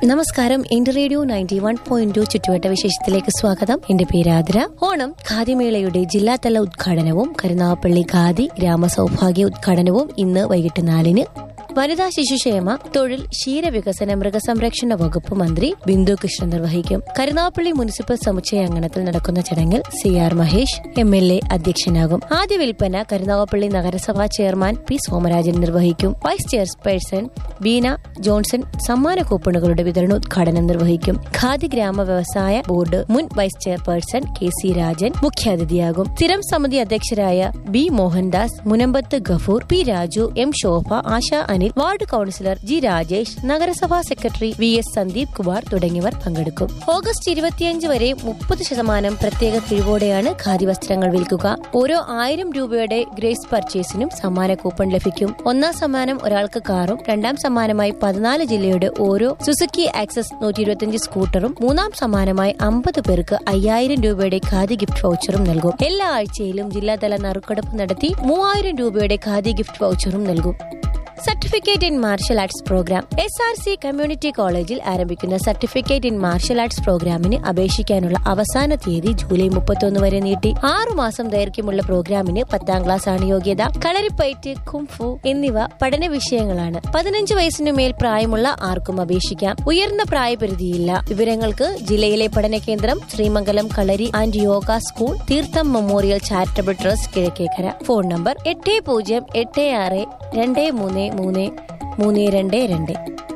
നമസ്കാരം എന്റെ radio ninety one point two ചുറ്റുവട്ട വിശേഷത്തിലേക്ക് സ്വാഗതം എന്റെ പേര് ആതിര ഓണം ഖാദിമേളയുടെ ജില്ലാതല ഉദ്ഘാടനവും കരുനാഗപ്പള്ളി ഖാദി ഗ്രാമസൗഭാഗ്യ ഉദ്ഘാടനവും ഇന്ന് വൈകിട്ട് നാലിന് വനിതാ ശിശുക്ഷേമ തൊഴിൽ ക്ഷീരവികസന മൃഗസംരക്ഷണ വകുപ്പ് മന്ത്രി ബിന്ദു കൃഷ്ണൻ നിർവഹിക്കും കരുനാഗപ്പള്ളി മുനിസിപ്പൽ സമുച്ചയ അങ്കണത്തിൽ നടക്കുന്ന ചടങ്ങിൽ C R Mahesh M L A അധ്യക്ഷനാകും ആദ്യ വിൽപ്പന കരുനാഗപ്പള്ളി നഗരസഭാ ചെയർമാൻ പി സോമരാജൻ നിർവഹിക്കും വൈസ് ചെയർപേഴ്സൺ ബീന ജോൺസൺ സമ്മാന കൂപ്പണുകളുടെ വിതരണോദ്ഘാടനം നിർവഹിക്കും ഖാദി ഗ്രാമ വ്യവസായ ബോർഡ് മുൻ vice chairperson K C Rajan മുഖ്യാതിഥിയാകും സ്ഥിരം സമിതി അധ്യക്ഷരായ B Mohandas Munambath Gafoor P Raju M Shobha Asha Anil ward councillor G Rajesh നഗരസഭാ secretary V S Sandeep Kumar തുടങ്ങിയവർ പങ്കെടുക്കും ഓഗസ്റ്റ് ഇരുപത്തിയഞ്ച് വരെ മുപ്പത് ശതമാനം പ്രത്യേക കിഴിവോടെയാണ് ഖാദി വസ്ത്രങ്ങൾ വിൽക്കുക ഓരോ ആയിരം രൂപയുടെ ഗ്രേസ് പർച്ചേസിനും സമ്മാന കൂപ്പൺ ലഭിക്കും ഒന്നാം സമ്മാനം ഒരാൾക്ക് കാറും രണ്ടാം സമ്മാനമായി പതിനാല് ജില്ലയുടെ ഓരോ സുസുക്കി ആക്സസ് നൂറ്റി ഇരുപത്തിയഞ്ച് സ്കൂട്ടറും മൂന്നാം സമ്മാനമായി അമ്പത് പേർക്ക് അയ്യായിരം രൂപയുടെ ഖാദി ഗിഫ്റ്റ് വൗച്ചറും നൽകും എല്ലാ ആഴ്ചയിലും ജില്ലാതല നറുക്കെടുപ്പ് നടത്തി മൂവായിരം രൂപയുടെ ഖാദി ഗിഫ്റ്റ് വൗച്ചറും നൽകും certificate in martial arts programme S R C community കോളേജിൽ ആരംഭിക്കുന്ന സർട്ടിഫിക്കറ്റ് ഇൻ മാർഷൽ ആർട്സ് പ്രോഗ്രാമിന് അപേക്ഷിക്കാനുള്ള അവസാന തീയതി ജൂലൈ മുപ്പത്തൊന്ന് വരെ നീട്ടി ആറു മാസം ദൈർഘ്യമുള്ള പ്രോഗ്രാമിന് പത്താം ക്ലാസ് ആണ് യോഗ്യത കളരിപ്പയറ്റ് കുംഫു എന്നിവ പഠന വിഷയങ്ങളാണ് പതിനഞ്ച് വയസ്സിനു മേൽ പ്രായമുള്ള ആർക്കും അപേക്ഷിക്കാം ഉയർന്ന പ്രായപരിധിയില്ല വിവരങ്ങൾക്ക് ജില്ലയിലെ പഠന കേന്ദ്രം Sreemangalam kalari and yoga school Theertham memorial charitable trust Kizhakkekara phone number എട്ട് പൂജ്യം എട്ട് ആറ് രണ്ട് മൂന്ന് മൂന്ന് മൂന്ന് രണ്ട് രണ്ട്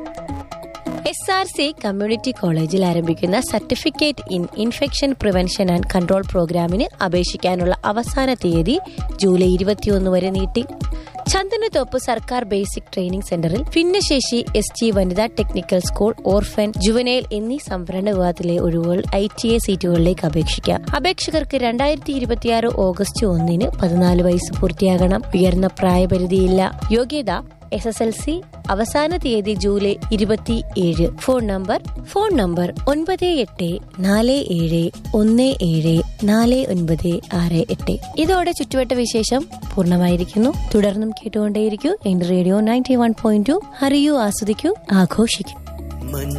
എസ് ആർ സി കമ്മ്യൂണിറ്റി കോളേജിൽ ആരംഭിക്കുന്ന certificate in infection prevention and control പ്രോഗ്രാമിന് അപേക്ഷിക്കാനുള്ള അവസാന തീയതി ജൂലൈ ഇരുപത്തിയൊന്ന് വരെ നീട്ടി ചന്ദനത്തോപ്പ് സർക്കാർ ബേസിക് ട്രെയിനിംഗ് സെന്ററിൽ ഭിന്നശേഷി എസ് ടി വനിതാ ടെക്നിക്കൽ സ്കൂൾ ഓർഫൻ ജുവനൈൽ എന്നീ സംവരണ വിഭാഗത്തിലെ ഒഴിവുകൾ ഐ ടി എ സീറ്റുകളിലേക്ക് അപേക്ഷിക്കാം അപേക്ഷകർക്ക് രണ്ടായിരത്തി ഇരുപത്തിയാറ് ഓഗസ്റ്റ് ഒന്നിന് പതിനാല് വയസ്സ് പൂർത്തിയാകണം ഉയർന്ന പ്രായപരിധിയില്ല യോഗ്യത എസ് എസ് എൽ സി അവസാന തീയതി ജൂലൈ ഇരുപത്തി ഏഴ് ഫോൺ നമ്പർ ഫോൺ നമ്പർ ഒൻപത് എട്ട് നാല് ഏഴ് ഒന്ന് ഏഴ് നാല് ഒൻപത് ആറ് എട്ട് ഇതോടെ ചുറ്റുവട്ട വിശേഷം പൂർണ്ണമായിരിക്കുന്നു തുടർന്നും കേട്ടുകൊണ്ടേയിരിക്കൂ എന്റെ radio ninety one point two അറിയൂ ആസ്വദിക്കൂ ആഘോഷിക്കൂ